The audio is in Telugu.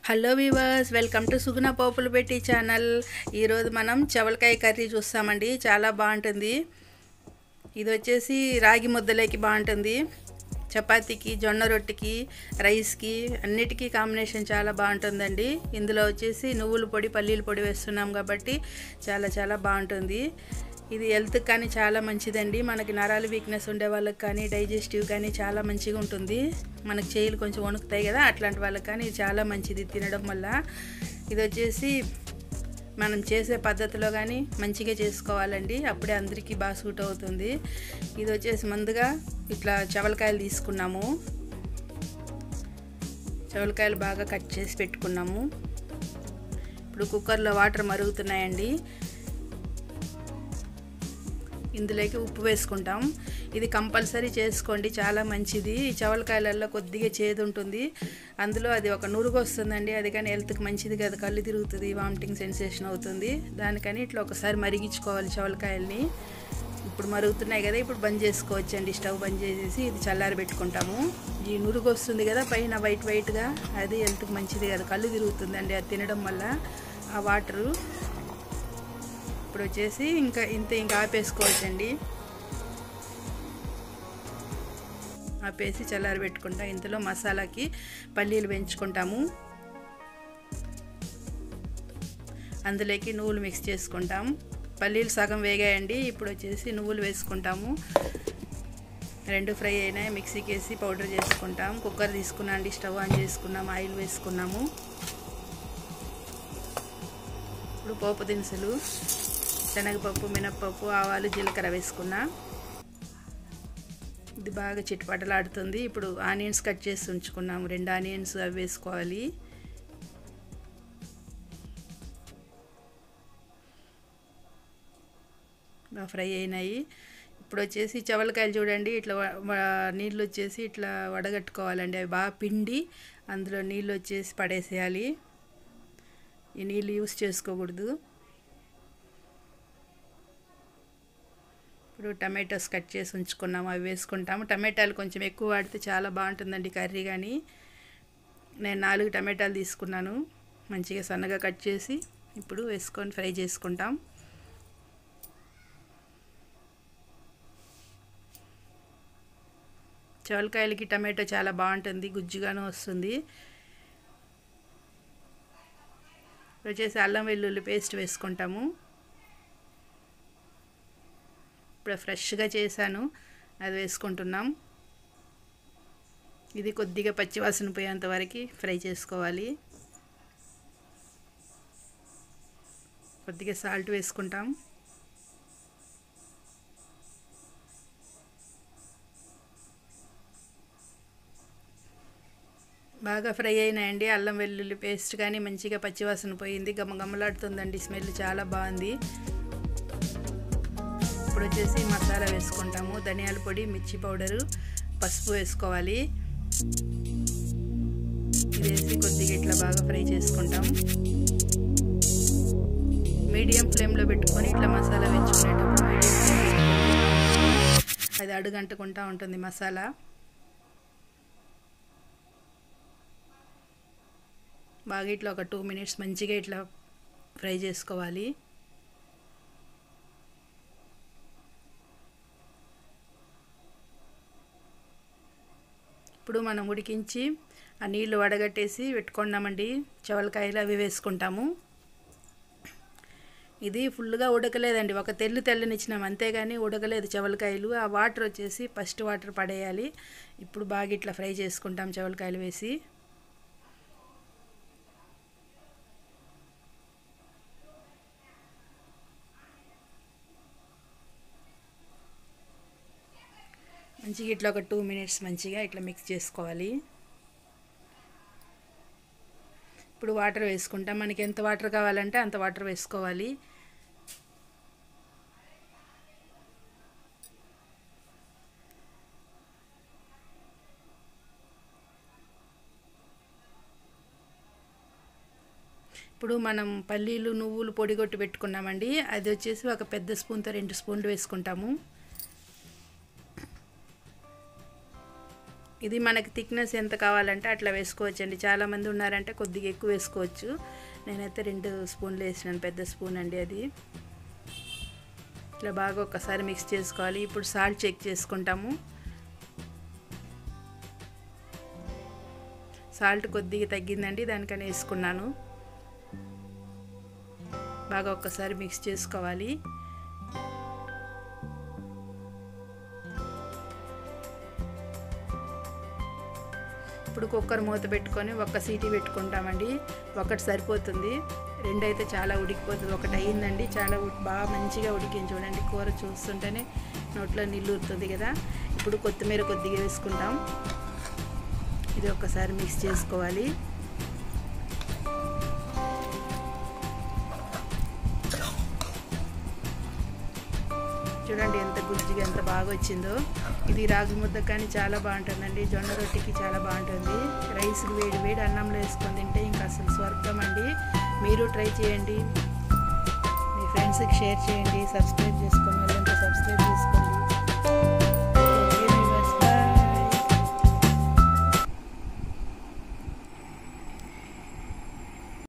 hello viewers welcome to Suguna పోపులు పెట్టి ఛానల్ ఈరోజు మనం చవలకాయ కర్రీ చూస్తామండి చాలా బాగుంటుంది ఇది వచ్చేసి రాగి ముద్దలోకి బాగుంటుంది చపాతీకి జొన్న రొట్టెకి రైస్కి అన్నిటికీ కాంబినేషన్ చాలా బాగుంటుందండి ఇందులో వచ్చేసి నువ్వుల పొడి పల్లీల పొడి వేస్తున్నాం కాబట్టి చాలా చాలా బాగుంటుంది ఇది హెల్త్కి కానీ చాలా మంచిదండి మనకి నరాలు వీక్నెస్ ఉండే వాళ్ళకి కానీ డైజెస్టివ్ కానీ చాలా మంచిగా ఉంటుంది మనకి చేయిలు కొంచెం వణుకుతాయి కదా అట్లాంటి వాళ్ళకి కానీ ఇది చాలా మంచిది తినడం వల్ల ఇది వచ్చేసి మనం చేసే పద్ధతిలో కానీ మంచిగా చేసుకోవాలండి అప్పుడే అందరికీ బాగా సూట్ అవుతుంది ఇది వచ్చేసి ముందుగా ఇట్లా చవలకాయలు తీసుకున్నాము చవలకాయలు బాగా కట్ చేసి పెట్టుకున్నాము ఇప్పుడు కుక్కర్లో వాటర్ మరుగుతున్నాయండి ఇందులోకి ఉప్పు వేసుకుంటాం ఇది కంపల్సరీ చేసుకోండి చాలా మంచిది ఈ చవలకాయలలో కొద్దిగా చేదు ఉంటుంది అందులో అది ఒక నురుగు వస్తుందండి అది కానీ హెల్త్కి మంచిది కదా కళ్ళు తిరుగుతుంది వామిటింగ్ సెన్సేషన్ అవుతుంది దానికని ఇట్లా ఒకసారి మరిగించుకోవాలి చవలకాయల్ని ఇప్పుడు మరుగుతున్నాయి కదా ఇప్పుడు బంద్ చేసుకోవచ్చండి స్టవ్ బంద్ చేసేసి ఇది చల్లారి పెట్టుకుంటాము ఈ నురుగు వస్తుంది కదా పైన వైట్ వైట్గా అది హెల్త్కి మంచిది కదా కళ్ళు తిరుగుతుందండి అది తినడం వల్ల ఆ వాటరు ఇప్పుడు వచ్చేసి ఇంకా ఇంత ఇంకా ఆపేసుకోవచ్చండి ఆపేసి చల్లారి పెట్టుకుంటాం ఇంతలో మసాలాకి పల్లీలు పెంచుకుంటాము అందులోకి నువ్వులు మిక్స్ చేసుకుంటాం పల్లీలు సగం వేగాయండి ఇప్పుడు వచ్చేసి నువ్వులు వేసుకుంటాము రెండు ఫ్రై అయినాయి మిక్సీకి వేసి పౌడర్ చేసుకుంటాం కుక్కర్ తీసుకున్నాం అండి స్టవ్ ఆన్ చేసుకున్నాం ఆయిల్ వేసుకున్నాము ఇప్పుడు పోపు దినుసులు శనగపప్పు మినప్పప్పు ఆవాలు జీలకర్ర వేసుకున్నా ఇది బాగా చిట్టుపట్టలాడుతుంది ఇప్పుడు ఆనియన్స్ కట్ చేసి ఉంచుకున్నాము రెండు ఆనియన్స్ అవి వేసుకోవాలి బాగా ఫ్రై అయినాయి ఇప్పుడు వచ్చేసి చవలకాయలు చూడండి ఇట్లా నీళ్ళు వచ్చేసి ఇట్లా వడగట్టుకోవాలండి అవి బాగా పిండి అందులో నీళ్ళు వచ్చేసి పడేసేయాలి ఈ నీళ్ళు యూస్ చేసుకోకూడదు ఇప్పుడు టమాటోస్ కట్ చేసి ఉంచుకున్నాము అవి వేసుకుంటాము టమాటాలు కొంచెం ఎక్కువ వాడితే చాలా బాగుంటుందండి కర్రీ కానీ నేను నాలుగు టమాటాలు తీసుకున్నాను మంచిగా సన్నగా కట్ చేసి ఇప్పుడు వేసుకొని ఫ్రై చేసుకుంటాం చవలకాయలకి టమాటో చాలా బాగుంటుంది గుజ్జుగాను వస్తుంది వచ్చేసి అల్లం వెల్లుల్లి పేస్ట్ వేసుకుంటాము ఇప్పుడు ఫ్రెష్గా చేశాను అది వేసుకుంటున్నాం ఇది కొద్దిగా పచ్చివాసన పోయేంత వరకు ఫ్రై చేసుకోవాలి కొద్దిగా సాల్ట్ వేసుకుంటాం బాగా ఫ్రై అయినాయండి అల్లం వెల్లుల్లి పేస్ట్ కానీ మంచిగా పచ్చివాసన పోయింది గమగమలాడుతుందండి స్మెల్ చాలా బాగుంది ఇప్పుడు వచ్చేసి మసాలా వేసుకుంటాము ధనియాల పొడి మిర్చి పౌడరు పసుపు వేసుకోవాలి ఇది వేసి కొద్దిగా ఇట్లా బాగా ఫ్రై చేసుకుంటాం మీడియం ఫ్లేమ్లో పెట్టుకొని ఇట్లా మసాలా వేసుకునేటప్పుడు మీడియం అది అడుగంటుకుంటూ ఉంటుంది మసాలా బాగా ఇట్లా ఒక టూ మినిట్స్ మంచిగా ఇట్లా ఫ్రై చేసుకోవాలి ఇప్పుడు మనం ఉడికించి ఆ నీళ్ళు వడగట్టేసి పెట్టుకున్నామండి చవలకాయలు అవి వేసుకుంటాము ఇది ఫుల్గా ఉడకలేదండి ఒక తెల్లు తెల్లనిచ్చినాం అంతేగాని ఉడకలేదు చవలకాయలు ఆ వాటర్ వచ్చేసి ఫస్ట్ వాటర్ పడేయాలి ఇప్పుడు బాగా ఇట్లా ఫ్రై చేసుకుంటాం చవలకాయలు వేసి మంచిగా ఇట్లా ఒక టూ మినిట్స్ మంచిగా ఇట్లా మిక్స్ చేసుకోవాలి ఇప్పుడు వాటర్ వేసుకుంటాం మనకి ఎంత వాటర్ కావాలంటే అంత వాటర్ వేసుకోవాలి ఇప్పుడు మనం పల్లీలు నువ్వులు పొడిగొట్టి పెట్టుకున్నామండి అది వచ్చేసి ఒక పెద్ద స్పూన్తో రెండు స్పూన్లు వేసుకుంటాము ఇది మనకి థిక్నెస్ ఎంత కావాలంటే అట్లా వేసుకోవచ్చండి చాలామంది ఉన్నారంటే కొద్దిగా ఎక్కువ వేసుకోవచ్చు నేనైతే రెండు స్పూన్లు వేసినాను పెద్ద స్పూన్ అండి అది ఇట్లా బాగా ఒక్కసారి మిక్స్ చేసుకోవాలి ఇప్పుడు సాల్ట్ చెక్ చేసుకుంటాము సాల్ట్ కొద్దిగా తగ్గిందండి దానికని వేసుకున్నాను బాగా ఒక్కసారి మిక్స్ చేసుకోవాలి ఇప్పుడు కుక్కర్ మూత పెట్టుకొని ఒక్క సీటీ పెట్టుకుంటామండి ఒకటి సరిపోతుంది రెండు అయితే చాలా ఉడికిపోతుంది ఒకటి అయ్యిందండి చాలా బాగా మంచిగా ఉడికింది చూడండి కూర చూస్తుంటేనే నోట్లో నీళ్ళు ఊరుతుంది కదా ఇప్పుడు కొత్తిమీర కొద్దిగా వేసుకుంటాం ఇది ఒక్కసారి మిక్స్ చేసుకోవాలి చూడండి ఎంత గుజ్జిగా ఎంత బాగా వచ్చిందో ఇది రాగి ముద్ద కానీ చాలా బాగుంటుందండి జొన్న రొట్టెకి చాలా బాగుంటుంది రైస్కి వేడి వేడి అన్నంలో వేసుకొని తింటే ఇంకా అసలు స్వర్గం అండి మీరు ట్రై చేయండి మీ ఫ్రెండ్స్కి షేర్ చేయండి సబ్స్క్రైబ్ చేసుకుని వాళ్ళని